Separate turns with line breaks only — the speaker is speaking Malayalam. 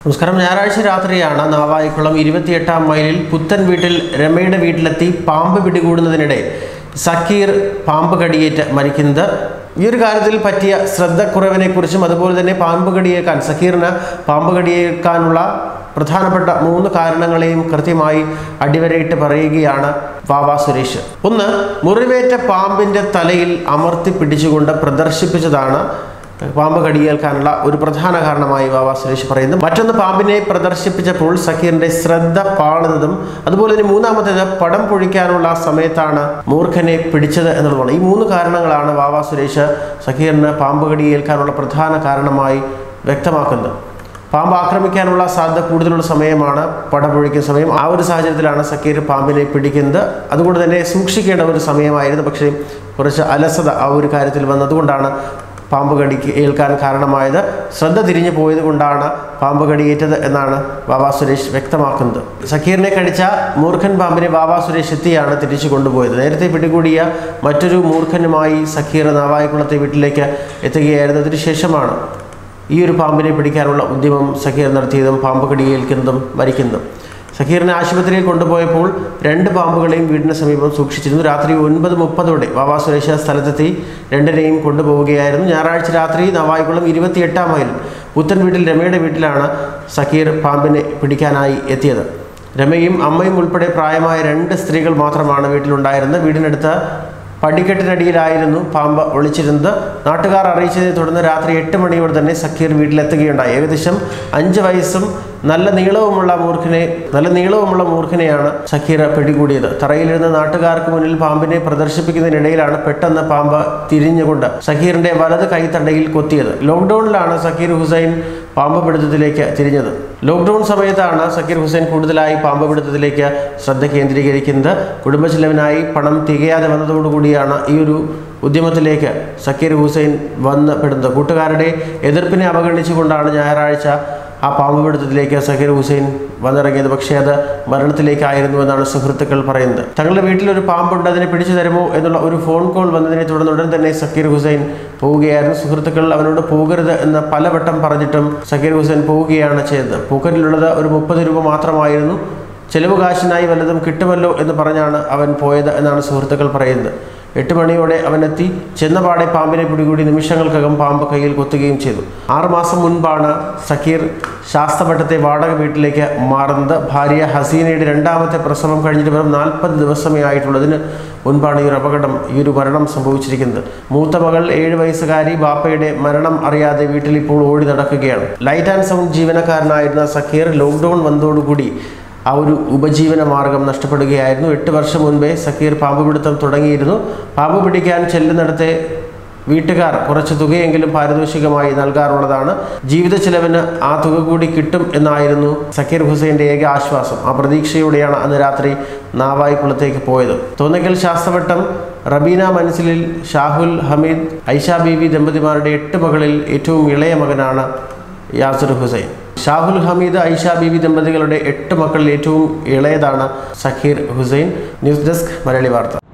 നമസ്കാരം ഞായറാഴ്ച രാത്രിയാണ് നാവായിക്കുളം ഇരുപത്തിയെട്ടാം മൈലിൽ പുത്തൻ വീട്ടിൽ രമയുടെ വീട്ടിലെത്തി പാമ്പ് പിടികൂടുന്നതിനിടെ സക്കീർ പാമ്പ് കടിയേറ്റ് മരിക്കുന്നത് ഈ ഒരു കാര്യത്തിൽ പറ്റിയ ശ്രദ്ധക്കുറവിനെക്കുറിച്ചും അതുപോലെ തന്നെ പാമ്പ് കടിയേക്കാൻ സക്കീറിന് പാമ്പ് കടിയേക്കാനുള്ള പ്രധാനപ്പെട്ട മൂന്ന് കാരണങ്ങളെയും കൃത്യമായി അടിവരയിട്ട് പറയുകയാണ് വാവ സുരേഷ് ഒന്ന് മുറിവേറ്റ പാമ്പിന്റെ തലയിൽ അമർത്തി പിടിച്ചുകൊണ്ട് പ്രദർശിപ്പിച്ചതാണ് പാമ്പ് കടിയേൽക്കാനുള്ള ഒരു പ്രധാന കാരണമായി വാവ സുരേഷ് പറയുന്നു മറ്റൊന്ന് പാമ്പിനെ പ്രദർശിപ്പിച്ചപ്പോൾ സക്കീറിന്റെ ശ്രദ്ധ പാളുന്നതും അതുപോലെ തന്നെ മൂന്നാമത്തേത് പടം പൊഴിക്കാനുള്ള സമയത്താണ് മൂർഖനെ പിടിച്ചത് എന്നുള്ളതാണ് ഈ മൂന്ന് കാരണങ്ങളാണ് വാവ സുരേഷ് സക്കീറിന് പാമ്പ് കടിയേൽക്കാനുള്ള പ്രധാന കാരണമായി വ്യക്തമാക്കുന്നത് പാമ്പ് ആക്രമിക്കാനുള്ള സാധ്യത കൂടുതലുള്ള സമയമാണ് പടം പൊഴിക്കുന്ന സമയം ആ ഒരു സാഹചര്യത്തിലാണ് സക്കീർ പാമ്പിനെ പിടിക്കുന്നത് അതുകൊണ്ട് തന്നെ സൂക്ഷിക്കേണ്ട ഒരു സമയമായിരുന്നു പക്ഷേ കുറച്ച് അലസത ആ ഒരു കാര്യത്തിൽ വന്നതുകൊണ്ടാണ് പാമ്പ് കടിക്ക് ഏൽക്കാൻ കാരണമായത് ശ്രദ്ധ തിരിഞ്ഞു പോയത് കൊണ്ടാണ് പാമ്പ് കടിയേറ്റത് എന്നാണ് ബാബാ സുരേഷ് വ്യക്തമാക്കുന്നത് സക്കീറിനെ കടിച്ച മൂർഖൻ പാമ്പിനെ ബാബാ സുരേഷ് എത്തിയാണ് തിരിച്ചു കൊണ്ടുപോയത് നേരത്തെ പിടികൂടിയ മറ്റൊരു മൂർഖനുമായി സക്കീർ നാവായിക്കുളത്തെ വീട്ടിലേക്ക് എത്തുകയായിരുന്നു അതിനുശേഷമാണ് ഈ ഒരു പാമ്പിനെ പിടിക്കാനുള്ള ഉദ്യമം സക്കീർ നടത്തിയതും പാമ്പ് കടിയേൽക്കുന്നതും മരിക്കുന്നതും സക്കീറിനെ ആശുപത്രിയിൽ കൊണ്ടുപോയപ്പോൾ രണ്ട് പാമ്പുകളെയും വീടിന് സമീപം സൂക്ഷിച്ചിരുന്നു രാത്രി ഒൻപത് മുപ്പതോടെ ബാബാ സുരേഷ സ്ഥലത്തെത്തി രണ്ടിനെയും കൊണ്ടുപോവുകയായിരുന്നു ഞായറാഴ്ച രാത്രി നവായിക്കുളം ഇരുപത്തിയെട്ടാം മൈൽ പുത്തൻ വീട്ടിൽ രമയുടെ വീട്ടിലാണ് സക്കീർ പാമ്പിനെ പിടിക്കാനായി എത്തിയത് രമയും അമ്മയും ഉൾപ്പെടെ പ്രായമായ രണ്ട് സ്ത്രീകൾ മാത്രമാണ് വീട്ടിലുണ്ടായിരുന്നത് വീടിനടുത്ത് പടിക്കെട്ടിനടിയിലായിരുന്നു പാമ്പ് ഒളിച്ചിരുന്നത് നാട്ടുകാർ അറിയിച്ചതിനെ തുടർന്ന് രാത്രി എട്ട് മണിയോടെ തന്നെ സക്കീർ വീട്ടിലെത്തുകയുണ്ടായി ഏകദേശം അഞ്ച് വയസ്സും നല്ല നീളവുമുള്ള മൂർഖനെ നല്ല നീളവുമുള്ള മൂർഖനെയാണ് സക്കീർ പിടികൂടിയത് തറയിലിരുന്ന നാട്ടുകാർക്ക് മുന്നിൽ പാമ്പിനെ പ്രദർശിപ്പിക്കുന്നതിനിടയിലാണ് പെട്ടെന്ന് പാമ്പ് തിരിഞ്ഞുകൊണ്ട് സക്കീറിന്റെ വലത് കൈത്തണ്ടയിൽ കൊത്തിയത് ലോക്ക്ഡൌണിലാണ് സക്കീർ ഹുസൈൻ പാമ്പ് പിടുത്തത്തിലേക്ക് തിരിഞ്ഞത് ലോക്ക്ഡൌൺ സമയത്താണ് സക്കീർ ഹുസൈൻ കൂടുതലായി പാമ്പ് പിടുത്തത്തിലേക്ക് ശ്രദ്ധ കേന്ദ്രീകരിക്കുന്നത് കുടുംബച്ചെലവിനായി പണം തികയാതെ വന്നതോടുകൂടിയാണ് ഈ ഒരു ഉദ്യമത്തിലേക്ക് സക്കീർ ഹുസൈൻ വന്ന് പെടുന്നത് കൂട്ടുകാരുടെ എതിർപ്പിനെ അവഗണിച്ചുകൊണ്ടാണ് ഞായറാഴ്ച ആ പാമ്പ് പിടുത്തത്തിലേക്ക് സക്കീർ ഹുസൈൻ വന്നിറങ്ങിയത് പക്ഷേ അത് മരണത്തിലേക്കായിരുന്നു എന്നാണ് സുഹൃത്തുക്കൾ പറയുന്നത് തങ്ങളുടെ വീട്ടിൽ ഒരു പാമ്പുണ്ട് അതിനെ പിടിച്ചു തരുമോ എന്നുള്ള ഒരു ഫോൺ കോൾ വന്നതിനെ തുടർന്ന് ഉടൻ തന്നെ സക്കീർ ഹുസൈൻ പോവുകയായിരുന്നു സുഹൃത്തുക്കൾ അവനോട് പോകരുത് എന്ന് പലവട്ടം പറഞ്ഞിട്ടും സക്കീർ ഹുസൈൻ പോവുകയാണ് ചെയ്തത് പോക്കറ്റിലുള്ളത് ഒരു മുപ്പത് രൂപ മാത്രമായിരുന്നു ചെലവ് കാശിനായി വല്ലതും കിട്ടുമല്ലോ എന്ന് പറഞ്ഞാണ് അവൻ പോയത് എന്നാണ് സുഹൃത്തുക്കൾ പറയുന്നത് എട്ട് മണിയോടെ അവനെത്തി ചെന്നപാടെ പാമ്പിനെ പിടികൂടി നിമിഷങ്ങൾക്കകം പാമ്പ് കയ്യിൽ കൊത്തുകയും ചെയ്തു ആറുമാസം മുൻപാണ് സക്കീർ ശാസ്തപട്ടത്തെ വാടക വീട്ടിലേക്ക് മാറുന്നത് ഭാര്യ ഹസീനയുടെ രണ്ടാമത്തെ പ്രസവം കഴിഞ്ഞിട്ട് വെറും നാൽപ്പത് ദിവസമേ ആയിട്ടുള്ളതിന് മുൻപാണ് ഈ ഒരു അപകടം ഈ ഒരു മരണം സംഭവിച്ചിരിക്കുന്നത് മൂത്ത മകൾ ഏഴ് വയസ്സുകാരി ബാപ്പയുടെ മരണം അറിയാതെ വീട്ടിൽ ഇപ്പോൾ ഓടി നടക്കുകയാണ് ലൈറ്റ് ആൻഡ് സൗണ്ട് ജീവനക്കാരനായിരുന്ന സക്കീർ ലോക്ക്ഡൗൺ വന്നതോടുകൂടി ആ ഒരു ഉപജീവന മാർഗം നഷ്ടപ്പെടുകയായിരുന്നു എട്ട് വർഷം മുൻപേ സക്കീർ പാമ്പ് പിടുത്തം തുടങ്ങിയിരുന്നു പാമ്പ് പിടിക്കാൻ ചെല്ലുന്നിടത്തെ വീട്ടുകാർ കുറച്ച് തുകയെങ്കിലും പാരിതോഷികമായി നൽകാറുള്ളതാണ് ജീവിത ചെലവിന് ആ തുക കൂടി കിട്ടും എന്നായിരുന്നു സക്കീർ ഹുസൈൻ്റെ ഏക ആശ്വാസം ആ പ്രതീക്ഷയോടെയാണ് അന്ന് രാത്രി നാവായിക്കുളത്തേക്ക് പോയത് തോന്നിക്കൽ ശാസ്ത്രവട്ടം റബീന മൻസിലിൽ ഷാഹുൽ ഹമീദ് ഐഷ ബീവി ദമ്പതിമാരുടെ എട്ട് മകളിൽ ഏറ്റവും ഇളയ മകനാണ് യാസിർ ഹുസൈൻ ഷാഹുൽ ഹമീദ് ഐഷ ബീവി ദമ്പതികളുടെ എട്ട് മക്കളിൽ ഏറ്റവും ഇളയതാണ് സക്കീർ ഹുസൈൻ ന്യൂസ് ഡെസ്ക് മലയാളി വാർത്ത